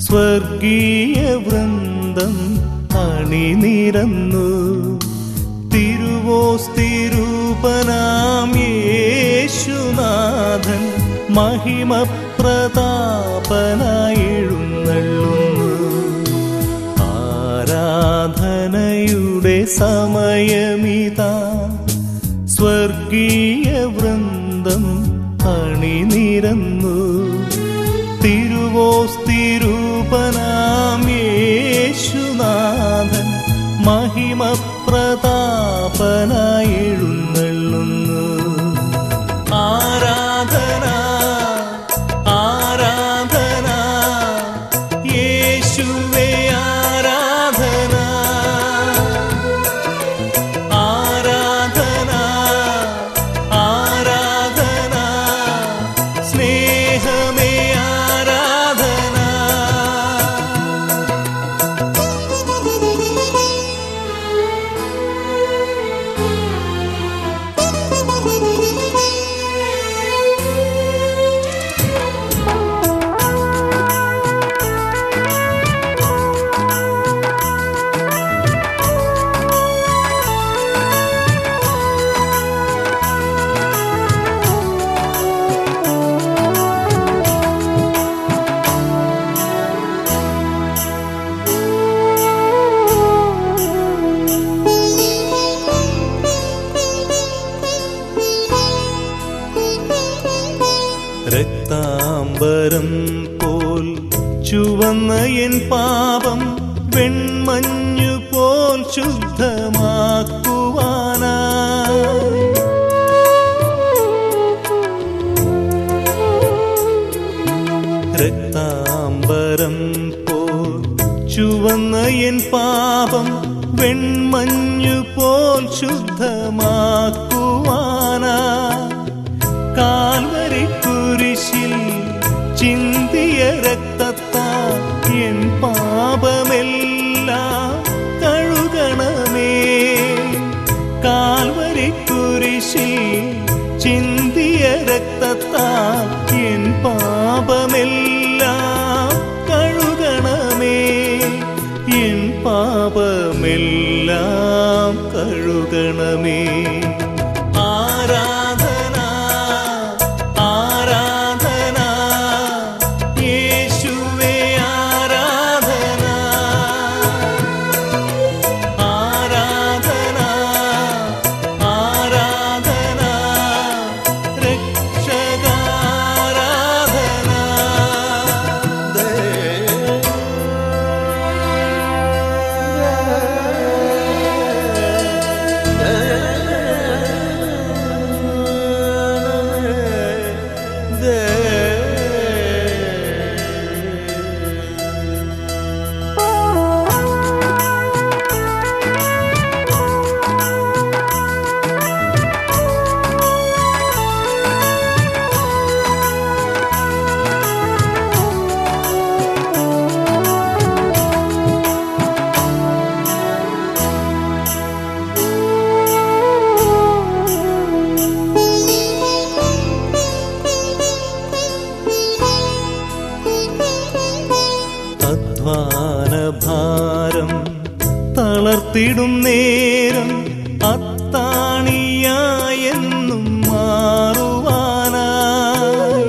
സ്വർഗീയ വൃന്ദം അണിനിരന്നു തിരുവോസ്തിരൂപനാം യേശുനാഥൻ മഹിമ പ്രതാപനായെഴുന്നള്ളുന്നു ആരാധനയുടെ സമയമിതാ സ്വർഗീയ വൃന്ദം അണിനിരന്നു തിരുവോസ്തിരൂപനാം യേശുനാഥൻ മഹിമ പ്രതാപനായെഴുന്നള്ളുന്നു ആരാധന ആരാധന യേശുവേ ആരാധന ആരാധന ആരാധന സ്നേഹമേ ആരാധന രക്താംബരം പോൽ ചുവന്ന എൻ പാപം വെൺമഞ്ഞു പോൽ ശുദ്ധമാക്കുവാനാ രക്താംബരം പോൽ ചുവന്ന എൻ പാപം വെൺമഞ്ഞു പോൽ ശുദ്ധമാക്കുവാനാ കാൽവരി കുരിശിൽ ചിന്തിയ രക്തത്താ എൻ പാപമെല്ലാം കഴുകണമേ കാൽവരി കുരിശിൽ ചിന്തിയ രക്തത്താ എൻ പാപമെല്ലാം കഴുകണമേ എൻ പാപമെല്ലാം കഴുകണമേ ആരാധന ആരാധന യേശുവേ ആരാധന ആരാധന ആരാധന അധ്വാനഭാരം തളർത്തിടും നേരം അത്താണിയായെന്നും മാറുവാനായി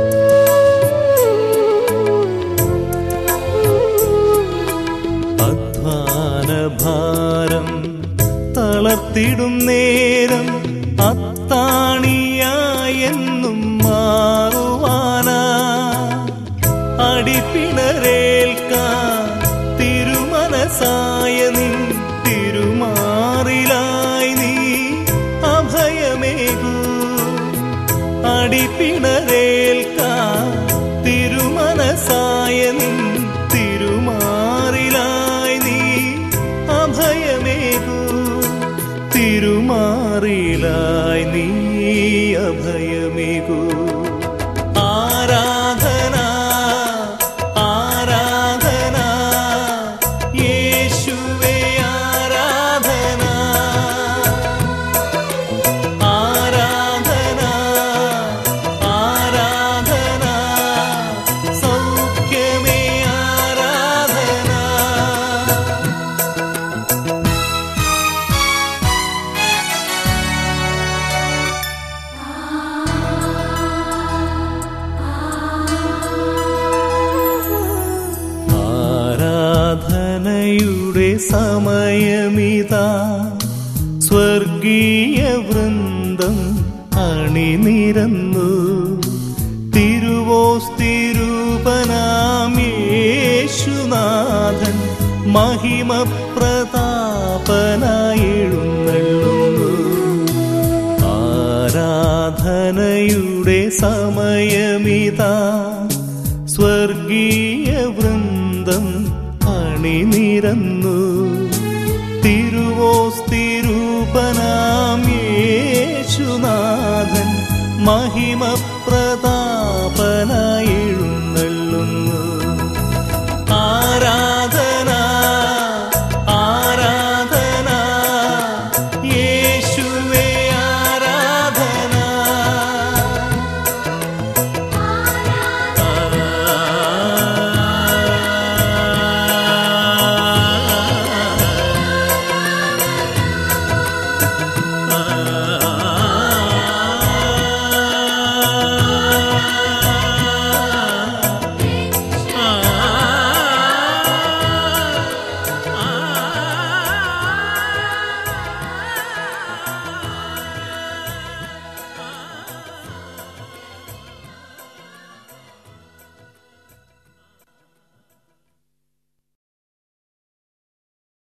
അധ്വാനഭാരം തളർത്തിടും നേരം അത്താണിയായെന്നും മാറുവാനാ അടിപ്പിണരേൽക്കാൻ തിരുമനസായ നിൻ തിരുമാറിലായി നീ അഭയമേകൂ അടിപ്പിണരേൽക്കാൻ തിരുമനസായ നിൻ തിരുമാറിലായി നീ അഭയമേകൂ തിരുമാറിലായി നീ ആരാധനയുടെ സമയമിതാ സ്വർഗീയ വൃന്ദം അണിനിരന്നു തിരുവോസ്തിരൂപനാമേശുനാഥൻ മഹിമപ്രതാപനായെഴുന്നള്ളുന്നു ആരാധനയുടെ സമയമിതാ സ്വർഗീയ വൃന്ദം അണിനിരന്നു തിരുവോസ്തിരൂപനാമേശുനാഥൻ മഹിമപ്രതാ